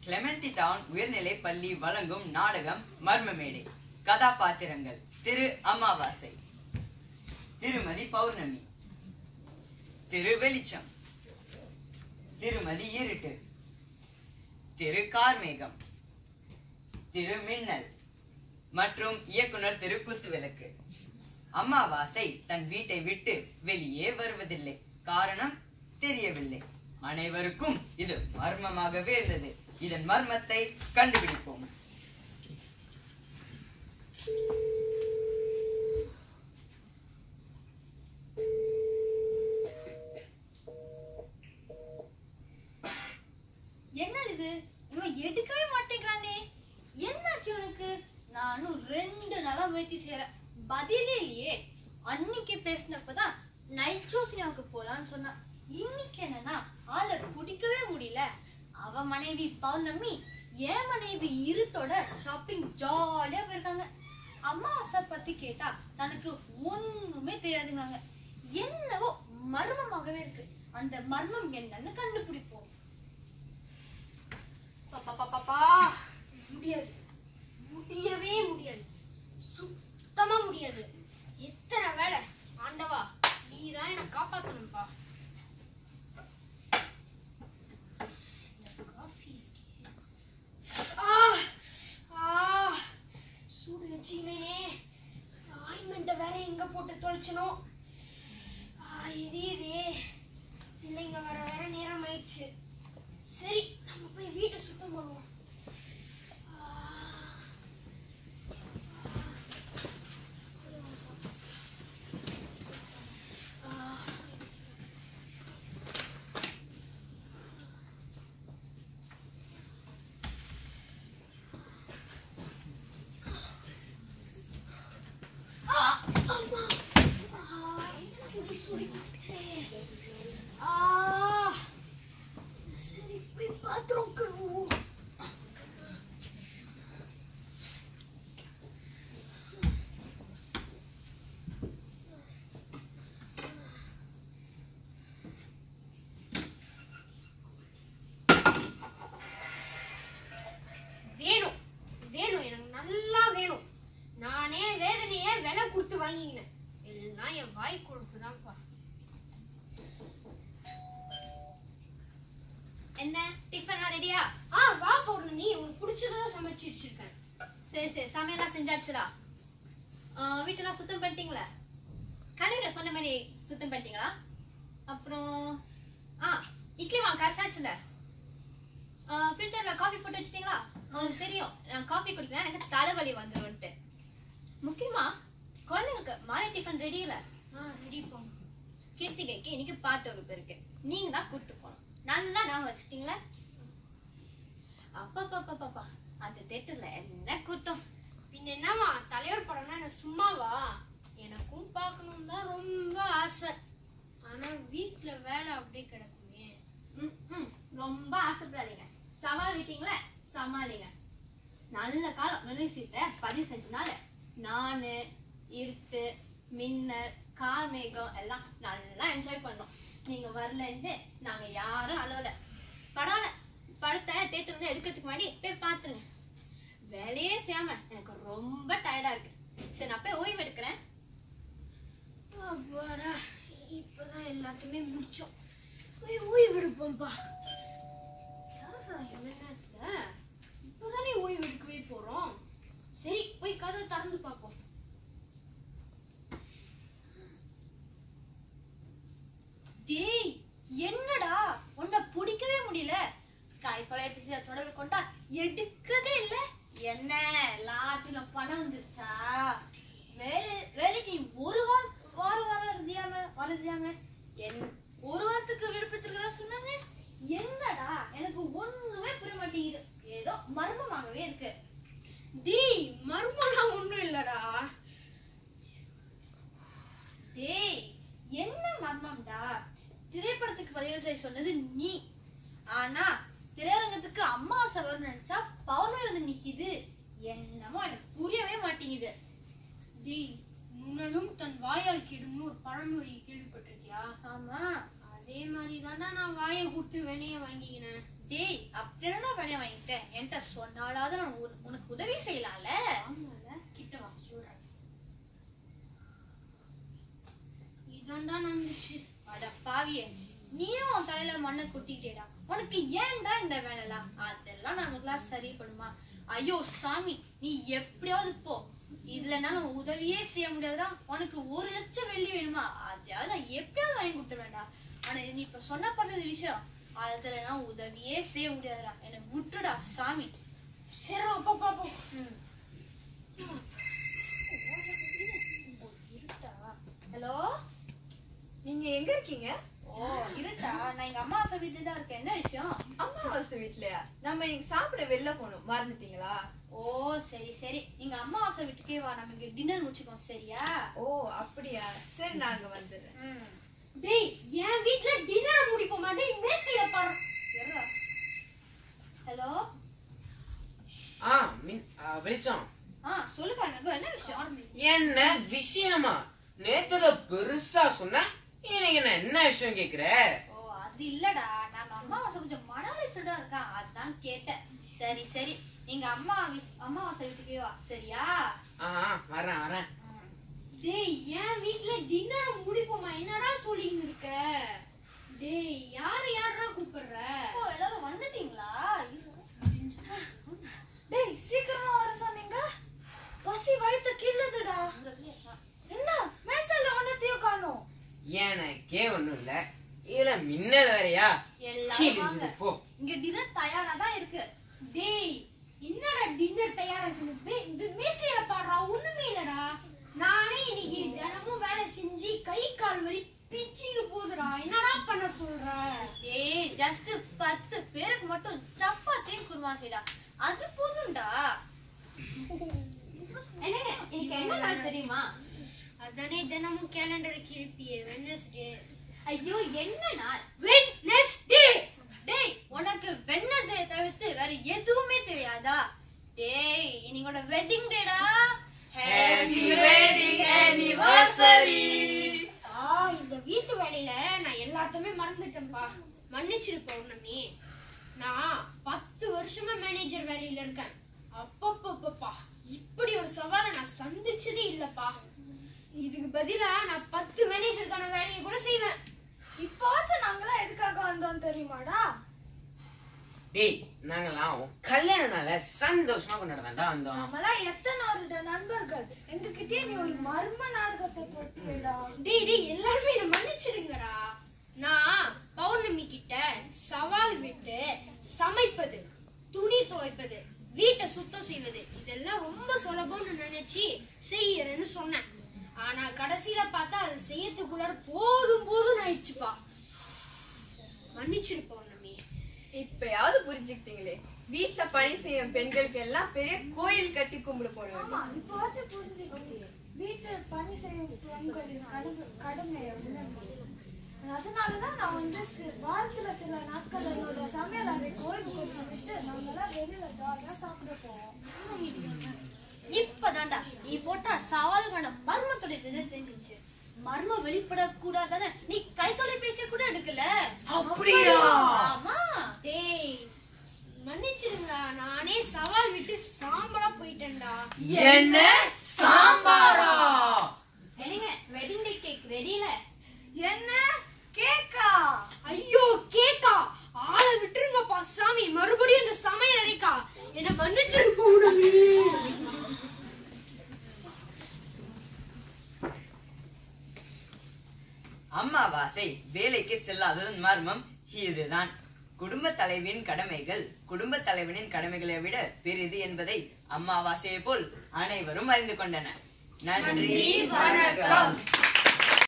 Clementi down உயர்நிலை பள்ளி வழங்கும் நாடகம் மர்மமேடை கதாபாத்திரங்கள் திரு அமாவாசை திருமதி பௌர்ணமி திரு வெளிச்சம் திருமதி இருட்டு திரு கார்மேகம் திரு மின்னல் மற்றும் இயக்குனர் திரு குத்துவிளக்கு அமாவாசை தன் வீட்டை விட்டு வெளியே வருவதில்லை காரணம் தெரியவில்லை அனைவருக்கும் இது மர்மமாகவே இருந்தது இதன் மர்மத்தை கண்டுபிடிப்போம் என்னது இது இவன் எடுக்கவே மாட்டேங்கிறானே என்னாச்சு உனக்கு நானும் ரெண்டு நாளா முயற்சி செய்யறேன் பதிலே இல்லையே அன்னைக்கு பேசினப்பதான் நைட் ஷோ சினிமாவுக்கு போலான்னு சொன்னான் இன்னைக்கு என்னன்னா ஆளை பிடிக்கவே முடியல அவ மனைவி பௌர்ணமி என் மனைவி இருட்டோட ஷாப்பிங் ஜாலியா போயிருக்காங்க அமாவாசை பத்தி கேட்டா தனக்கு ஒண்ணுமே தெரியாதுங்கிறாங்க என்னவோ மர்மமாகவே இருக்கு அந்த மர்மம் என்னன்னு கண்டுபிடிப்போம் பாப்பா பாப்பா முடியாது முடியவே முடியாது சுத்தமா முடியாது எத்தனை வேலை ஆண்டவா நீ தான் என்ன காப்பாத்தணும்பா இந்த காஃபி இருக்கே. ஆ ஆ சூடு வச்சுக்கினேனே ஆயின்மெண்ட்டை வேற எங்க போட்டு தொலைச்சனோ ஆ இது இதே பிள்ளைங்க வர வேற நேரம் ஆயிடுச்சு சரி நம்ம போய் வீட்டை சுத்தம் பண்ணுவோம் சரி போய் பாத்திரம் கழுவுவோம் வேணும் வேணும் எனக்கு நல்லா வேணும் நானே வேதனைய விலை கொடுத்து வாங்கிக்கினேன் எல்லாம் என் வாய் கொழுப்பு தான்ப்பா என்ன டிஃபன் ரெடியா ஆ வா பௌர்ணமி உனக்கு பிடிச்சதை சமைச்சு வச்சிருக்கேன் சரி சரி சமையல்லாம் செஞ்சாச்சுடா ஆஹ் வீட்டெல்லாம் சுத்தம் பண்ணிட்டீங்களா கலையில சொன்ன மாதிரி சுத்தம் பண்ணிட்டீங்களா அப்புறம் ஆ இட்லி வாங்க கரைச்சாச்சுல ஃபில்டர்ல காஃபி போட்டு வச்சிட்டீங்களா உங்களுக்கு தெரியும் நான் காஃபி குடிக்கிறேன் எனக்கு தலைவலி வந்துரும்ட்டு முக்கியமா குழந்தைங்களுக்கு மாலை டிஃபன் ரெடி இல்ல ஆ ரெடிப்பா கீர்த்திகைக்கு இன்னைக்கு பாட்டு வகுப்பு இருக்கு நீங்க தான் கூப்பிட்டு போகணும் நல்லா ஞாபகம் வச்சுட்டீங்களா அப்பா அந்த தேட்டர்ல என்ன கூட்டம் பின்ன என்னவா தலைவர் படம்னா என்ன சும்மாவா எனக்கும் பார்க்கணும் தான் ரொம்ப ஆசை ஆனா வீட்ல வேலை அப்படியே கிடக்குமே ம், ம், ரொம்ப ஆசைப்படாதீங்க சமாளிட்டீங்களே சமாளிங்க நல்ல காலம் நிலை சீட்டை பதிவு செஞ்சனால நானு இருட்டு மின்னல் கார்மேகம் எல்லாம் நல்லா என்ஜாய் பண்ணோம் நீங்க வரலன்ட்டு நாங்க யாரும் அலோல பரவாயில்ல படத்தை தேட்டர்ல எடுக்கிறதுக்கு முன்னாடி போய் பாத்துருங்க வேலையே செய்யாம எனக்கு ரொம்ப டயர்டா இருக்கு சரி நான் போய் ஓய்வு எடுக்கிறேன் அப்பாடா இப்பதான் எல்லாத்தையுமே முடிச்சோம் போய் ஓய்வு எடுப்போம்ப்பா யாரா இவ்வளவு நேரத்துல இப்பதானே ஓய்வு எடுக்கவே போறோம் சரி போய் கதவை திறந்து பார்ப்போம் டேய் என்னடா உன்னை பிடிக்கவே முடியல காய் தொலைபேசியில தொடர்பு கொண்டா எடுக்கதே இல்ல என்ன லாட்டில பணம் வந்துருச்சா வேலை வேலைக்கு நீ ஒரு வாரம் வாரம் வாரம் இருந்தியாம வரதியாம என் ஒரு வாரத்துக்கு விடுபடுத்திருக்கதா சொன்னாங்க என்னடா எனக்கு ஒண்ணுமே புரிய மாட்டேங்குது ஏதோ மர்மமாகவே இருக்கு டேய் மர்மம்லாம் ஒண்ணும் இல்லடா டேய் என்ன மர்மம்டா திரைப்படத்துக்கு பதிவு செய்ய சொன்னது நீ ஆனா திரையரங்கத்துக்கு அம்மாவாசை வரும்னு நினைச்சா பௌர்ணமி வந்து நிக்குது என்னமோ எனக்கு புரியவே மாட்டேங்குது டேய் நுணலும் தன் வாயால் கெடும்னு ஒரு பழமொழி கேள்விப்பட்டிருக்கியா ஆமா அதே மாதிரி தான்டா நான் வாயை கொடுத்து வினைய வாங்கிக்கினேன் டேய் அப்படி என்னடா வேலையை வாங்கிட்டேன் என்கிட்ட சொன்னாலாவது நான் உன- உனக்கு உதவி செய்யலாம்ல ஆமால கிட்ட வா சொல்றேன் இதாண்டா நடந்துச்சு அட பாவியே நீயும் உன் தலையில மண்ணை கொட்டிட்டேடா உனக்கு ஏன்டா இந்த வேலைலாம் அதெல்லாம் நமக்குலாம் சரி பண்ணுமா ஐயோ சாமி நீ எப்படியாவது போ இதுல நான் உதவியே செய்ய முடியாதுடா உனக்கு ஒரு லட்சம் வெள்ளி வேணுமா அதையாவது நான் எப்படியாவது வாங்கி கொடுத்துருவேன்டா ஆனா நீ இப்ப சொன்ன பண்ணது விஷயம் அதுல நான் உதவியே செய்ய முடியாதுடா என்னை விட்டுடா சாமி சரி அப்பா பாப்போம் ஹலோ நீங்க எங்க இருக்கீங்க ஓ இருட்டா நான் எங்க அம்மா அசை வீட்டுல தான் இருக்கேன் என்ன விஷயம் அம்மாவாசை வீட்லயா நம்ம இன்னைக்கு சாப்பிட வெளில போகணும் மறந்துட்டீங்களா ஓ சரி சரி நீங்க அம்மாவாசை வீட்டுக்கே வா நம்ம இங்க டின்னர் முடிச்சுக்கோ சரியா ஓ அப்படியா சரி நாங்க வந்துடுறேன் ம் டேய் என் வீட்ல டின்னர் முடிப்போமா டேய் மேசில பாரு ஹலோ ஆ மின் ஆ, வெளிச்சம் ஆ சொல்லுங்க எனக்கு என்ன விஷயம் என்ன விஷயமா நேத்துல பெருசா சொன்ன இன்னைக்கு என்ன என்ன விஷயம் கேக்குற ஓ அது இல்லடா நம்ம அம்மாவாசை கொஞ்சம் மன உளைச்சலா இருக்கா அதான் கேட்டேன் சரி சரி நீங்க அம்மா வி- அம்மாவாசை வீட்டுக்கே வா சரியா ஆ ஆ, வரேன் வரேன் ம். டேய் என் வீட்ல டின்னர் முடிப்போமா என்னடா சொல்லின்னு இருக்க டேய் யார யாரா கூப்பிடுற ஓ எல்லாரும் வந்துட்டீங்களா இரு. டேய் சீக்கிரமா வர சொன்னீங்க பசி வயித்து கிள்ளுதுடா என்ன மேசல்ல ஒன்னத்தையும் காணோம் எனக்கே ஒண்ணும் இல்ல இதுல மின்னல் வேறயா எல்லாரும் கிழிஞ்சது வாங்க. போ இங்க டின்னர் தயாரா தான் இருக்கு டேய் என்னடா டின்னர் தயாரா இருக்கு மேசையில பாடுறா ஒண்ணுமே இல்லடா நானே இன்னைக்கு தினமும் வேலை செஞ்சு கை கால் வலி பிச்சிட்டு போகுதுடா என்னடா பண்ண சொல்ற ஏய் ஜஸ்ட் பத்து பேருக்கு மட்டும் சப்பாத்தியும் குருமா செய்டா அது போதும்டா என்னங்க இன்னைக்கு என்ன நாள் தெரியுமா அதானே தினமும் கேலண்டர் கிழிப்பியே வெனஸ்டே ஐயோ என்ன நாள் வெட்னஸ்டே டேய் உனக்கு வெட்னஸ்டே தவிர்த்து வேற எதுவுமே தெரியாதா டேய் இன்னைக்கோட வெட்டிங் டேடா ஹாப்பி வெட்டிங் anniversary ஆ இந்த வீட்டு வேலையில நான் எல்லாத்தையுமே மறந்துட்டேன்பா மன்னிச்சிரு பௌர்ணமி நான் பத்து வருஷமா மேனேஜர் வேலையில இருக்கேன் அப்பப்பப்பப்பா இப்படி ஒரு சவாலை நான் சந்திச்சதே இல்லப்பா இதுக்கு பதிலா நான் பத்து மேனேஜருக்கான வேலையை கூட செய்வேன் இப்பாச்சும் நாங்களாம் எதுக்காக வந்தோம் தெரியுமாடா டேய் நாங்கெல்லாம் உன் கல்யாண நாள சந்தோஷமா கொண்டாடதாண்டா வந்தோம் நம்மளாம் எத்தனை வருட நண்பர்கள் எங்ககிட்டயே நீ ஒரு மர்ம நாடகத்தை போட்டியடா டேய் டேய் எல்லாருமே என்ன மன்னிச்சிடுங்கடா நான் பௌர்ணமி கிட்ட சவால் விட்டு சமைப்பது துணி துவைப்பது வீட்டை சுத்தம் செய்வது இதெல்லாம் ரொம்ப சுலபம்னு நினைச்சு செய்யறேன்னு சொன்னேன் ஆனா கடைசியில பார்த்தா அது செய்யறதுக்குள்ளார போதும் போதும் ஆயிடுச்சுப்பா மன்னிச்சிரு பௌர்ணமி இப்பயாவது புரிஞ்சுக்கிட்டீங்களே வீட்ல பணி செய்யும் பெண்களுக்கு எல்லாம் பெரிய கோயில் கட்டி கும்பிட போடுவாங்க இப்பவாச்சும் புரிஞ்சுக்கிட்டே வீட்டில் பணி செய்யும் பெண்களின் கடமை கடமையை உணர்ந்து அதனாலதான் நான் வந்து சி- வாரத்துல சில நாட்கள் என்னோட சமையல் அறை கோயில் கொடுத்துட்டு நாங்கெல்லாம் வெளியில ஜாலியா சாப்பிட போவோம் இப்பதான்டா நீ போட்ட சவாலுக்கான மர்மத்துடைய விதை தெரிஞ்சிச்சு மர்மம் வெளிப்படக்கூடாதானே நீ கை தொலைபேசிய கூட எடுக்கல அப்படியா ஆமா டேய் மன்னிச்சிடுங்கடா நானே சவால் விட்டு சாம்பலா போயிட்டேன்டா என்ன சாம்பாரா என்னங்க வெட்டிங் டே கேக் ரெடியில என்ன கேக்கா ஐயோ கேக்கா ஆளை விட்டுருங்கப்பா சாமி மறுபடியும் இந்த சமையல் அறைக்கா என்ன மன்னிச்சிரு பௌர்ணமி அம்மாவாசை வேலைக்கு செல்லாததன் மர்மம் இதுதான் குடும்ப தலைவியின் கடமைகள் குடும்ப தலைவனின் கடமைகளை விட பெரிது என்பதை அம்மாவாசையை போல் அனைவரும் அறிந்து கொண்டனர் நன்றி வணக்கம்